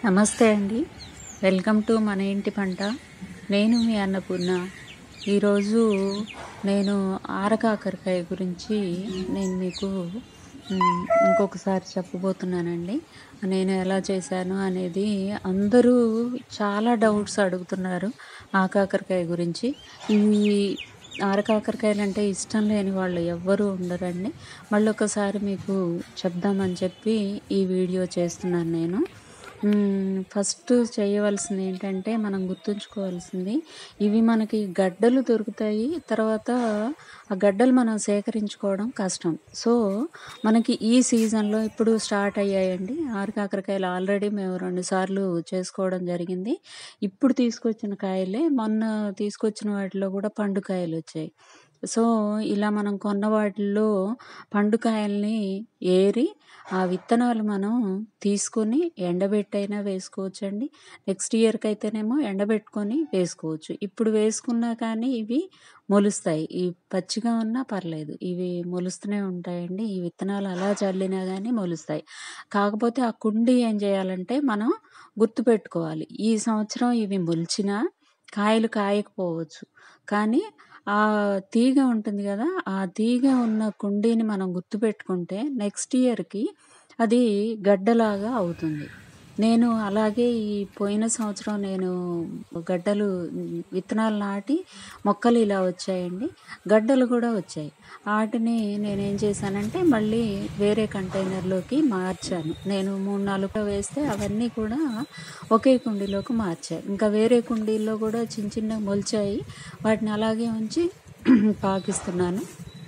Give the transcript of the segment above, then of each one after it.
నమస్తే అండి welcome to మన ఇంటి పంట నేను మీ అన్నపూర్ణ ఈరోజు నేను ఆరకాకరకాయ గురించి నేను మీకు మ్, ఇంకొకసారి చెప్పబోతున్నానండి నేను ఎలా చేశాను అనేది అందరూ చాలా డౌట్స్ అడుగుతున్నారు ఆకాకరకాయ గురించి ఈ ఆరకాకరకాయలు అంటే ఇష్టం లేని వాళ్ళు ఎవ్వరూ ఉండరండి మళ్ళీ ఒకసారి మీకు చెప్దామని చెప్పి ఈ వీడియో చేస్తున్నాను నేను మ్మ్, ఫస్ట్ చేయవలసింది ఏంటంటే మనం గుర్తుంచుకోవాల్సింది ఇవి మనకి గడ్డలు దొరుకుతాయి తర్వాత ఆ గడ్డలు మనం సేకరించుకోవడం కష్టం సో మనకి ఈ సీజన్లో ఇప్పుడు స్టార్ట్ అయ్యాయండి ఆరు కాకరకాయలు ఆల్రెడీ మేము రెండు సార్లు చేసుకోవడం జరిగింది ఇప్పుడు తీసుకొచ్చిన కాయలే మొన్న తీసుకొచ్చిన వాటిలో కూడా పండు కాయలు వచ్చాయి సో ఇలా మనం కొన్న వాటిల్లో పండుకాయల్ని ఏరి ఆ విత్తనాలు మనం తీసుకొని ఎండబెట్టైనా వేసుకోవచ్చండి నెక్స్ట్ ఇయర్కి అయితేనేమో ఎండబెట్టుకొని వేసుకోవచ్చు ఇప్పుడు వేసుకున్నా కానీ ఇవి మొలుస్తాయి ఈ పచ్చిగా ఉన్నా పర్లేదు ఇవి మొలుస్తూనే ఉంటాయండి ఈ విత్తనాలు అలా చల్లినా కానీ మొలుస్తాయి కాకపోతే ఆ కుండి ఏం చేయాలంటే మనం గుర్తుపెట్టుకోవాలి ఈ సంవత్సరం ఇవి మొలిచినా కాయలు కాయకపోవచ్చు కానీ ఆ తీగ ఉంటుంది కదా ఆ తీగ ఉన్న కుండీని మనం గుర్తుపెట్టుకుంటే నెక్స్ట్ ఇయర్కి అది గడ్డలాగా అవుతుంది నేను అలాగే ఈ పోయిన సంవత్సరం నేను గడ్డలు విత్తనాలు నాటి మొక్కలు ఇలా వచ్చాయండి గడ్డలు కూడా వచ్చాయి వాటిని నేనేం చేశానంటే మళ్ళీ వేరే కంటైనర్లోకి మార్చాను నేను మూడు నాలుగు వేస్తే అవన్నీ కూడా ఒకే కుండీలోకి మార్చాను ఇంకా వేరే కుండీల్లో కూడా చిన్న చిన్న మొలిచాయి వాటిని అలాగే ఉంచి పాకిస్తున్నాను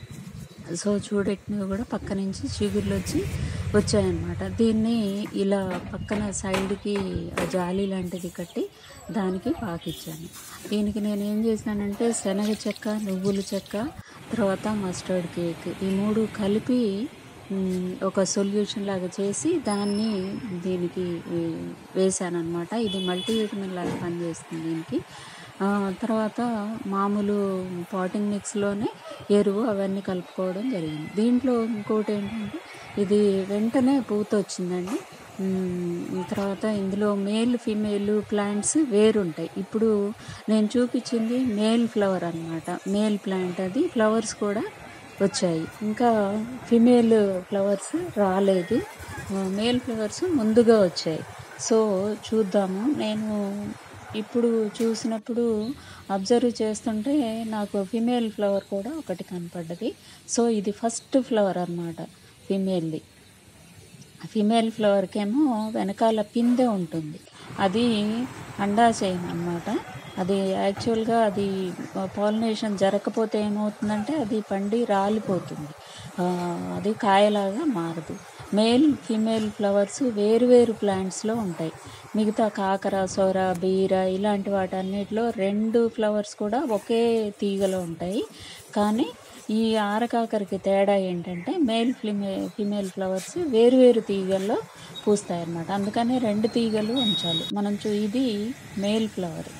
సో చూడెట్టినవి కూడా పక్క నుంచి చిగుర్లు వచ్చి వచ్చాయన్నమాట దీన్ని ఇలా పక్కన సైడ్కి ఆ జాలి లాంటిది కట్టి దానికి పాకిచ్చాను దీనికి నేను ఏం చేశానంటే శనగ చెక్క నువ్వుల చెక్క తర్వాత మస్టర్డ్ కేక్ ఈ మూడు కలిపి మ్, ఒక సొల్యూషన్ లాగా చేసి దాన్ని దీనికి వేసాను అనమాట ఇది మల్టీవిటమిన్ లాగా పనిచేస్తుంది దీనికి ఆ, తర్వాత మామూలు పాటింగ్ మిక్స్లోనే ఎరువు అవన్నీ కలుపుకోవడం జరిగింది దీంట్లో ఇంకోటి ఏంటంటే ఇది వెంటనే పూత వచ్చిందండి మ్, తర్వాత ఇందులో మేల్ ఫీమేల్ ప్లాంట్స్ వేరుంటాయి ఇప్పుడు నేను చూపించింది మేల్ ఫ్లవర్ అన్నమాట మేల్ ప్లాంట్ అది ఫ్లవర్స్ కూడా వచ్చాయి ఇంకా ఫిమేల్ ఫ్లవర్స్ రాలేదు మేల్ ఫ్లవర్స్ ముందుగా వచ్చాయి సో చూద్దాము నేను ఇప్పుడు చూసినప్పుడు అబ్జర్వ్ చేస్తుంటే నాకు ఫిమేల్ ఫ్లవర్ కూడా ఒకటి కనపడ్డది సో ఇది ఫస్ట్ ఫ్లవర్ అన్నమాట ఫిమేల్ది ఫిమేల్ ఫ్లవర్కేమో వెనకాల పిందె ఉంటుంది అది అండాశయం అన్నమాట అది యాక్చువల్గా అది పాలినేషన్ జరగకపోతే ఏమవుతుందంటే అది పండి రాలిపోతుంది ఆ, అది కాయలాగా మారదు మేల్ ఫీమేల్ ఫ్లవర్స్ వేరు వేరు ప్లాంట్స్లో ఉంటాయి మిగతా కాకర సొర బీర ఇలాంటి వాటన్నిటిలో రెండు ఫ్లవర్స్ కూడా ఒకే తీగలో ఉంటాయి కానీ ఈ ఆరకాకరికి తేడా ఏంటంటే మేల్ ఫిమే ఫిమేల్ ఫ్లవర్స్ వేరు వేరు తీగల్లో పూస్తాయి అన్నమాట అందుకని రెండు తీగలు ఉంచాలి మనం చూ ఇది మేల్ ఫ్లవర్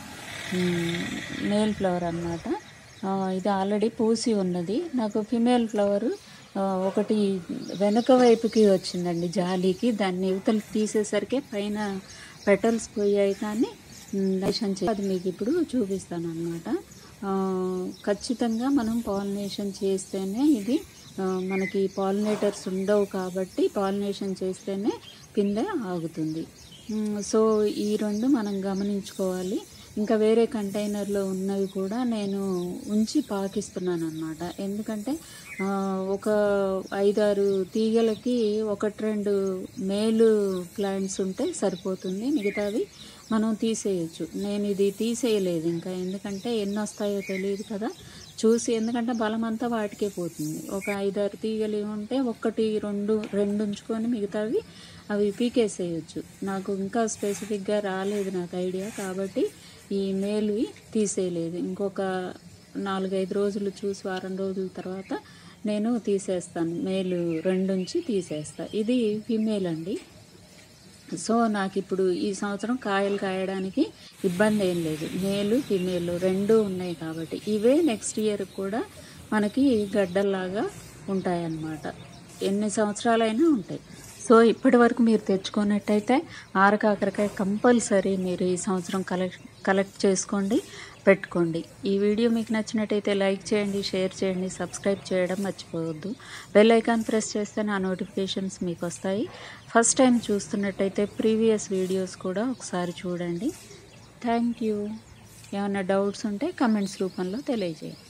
మేల్ ఫ్లవర్ అన్నమాట ఆ, ఇది ఆల్రెడీ పూసి ఉన్నది నాకు ఫిమేల్ ఫ్లవర్ ఒకటి వెనుక వైపుకి వచ్చిందండి జాలీకి దాన్ని ఇవతలు తీసేసరికి పైన పెటల్స్ పోయాయి కానీ దర్శనం చే అది మీకు ఇప్పుడు చూపిస్తాను అనమాట ఖచ్చితంగా మనం పాలినేషన్ చేస్తేనే ఇది ఆ, మనకి పాలినేటర్స్ ఉండవు కాబట్టి పాలినేషన్ చేస్తేనే పిందె ఆగుతుంది మ్, సో ఈ రెండు మనం గమనించుకోవాలి ఇంకా వేరే కంటైనర్లో ఉన్నవి కూడా నేను ఉంచి పాకిస్తున్నాను అనమాట ఎందుకంటే ఆ, ఒక ఐదారు తీగలకి ఒకటి రెండు మేలు ప్లాంట్స్ ఉంటే సరిపోతుంది మిగతావి మనం తీసేయచ్చు నేను ఇది తీసేయలేదు ఇంకా ఎందుకంటే ఎన్ని వస్తాయో తెలియదు కదా చూసి ఎందుకంటే బలం అంతా వాటికే పోతుంది ఒక ఐదారు తీగలు ఉంటే ఒక్కటి రెండు రెండు ఉంచుకొని మిగతావి అవి పీకేసేయచ్చు నాకు ఇంకా స్పెసిఫిక్గా రాలేదు నాకు ఐడియా కాబట్టి ఈ మేలువి తీసేయలేదు ఇంకొక నాలుగైదు రోజులు చూసి వారం రోజుల తర్వాత నేను తీసేస్తాను మేలు రెండుంచి తీసేస్తా ఇది ఫిమేల్ అండి సో నాకు ఇప్పుడు ఈ సంవత్సరం కాయలు కాయడానికి ఇబ్బంది ఏం లేదు మేలు ఫిమేల్ రెండు ఉన్నాయి కాబట్టి ఇవే నెక్స్ట్ ఇయర్ కూడా మనకి గడ్డల్లాగా ఉంటాయన్నమాట ఎన్ని సంవత్సరాలైనా ఉంటాయి సో ఇప్పటి వరకు మీరు తెచ్చుకున్నట్టయితే ఆరకాకరకాయ కంపల్సరీ మీరు ఈ సంవత్సరం కలెక్ట్ కలెక్ట్ చేసుకోండి పెట్టుకోండి ఈ వీడియో మీకు నచ్చినట్టయితే లైక్ చేయండి షేర్ చేయండి సబ్స్క్రైబ్ చేయడం మర్చిపోవద్దు బెల్ ఐకాన్ ప్రెస్ చేస్తే నా నోటిఫికేషన్స్ మీకు వస్తాయి ఫస్ట్ టైం చూస్తున్నట్టయితే ప్రీవియస్ వీడియోస్ కూడా ఒకసారి చూడండి థ్యాంక్ యూ ఏమైనా డౌట్స్ ఉంటే కమెంట్స్ రూపంలో తెలియజేయండి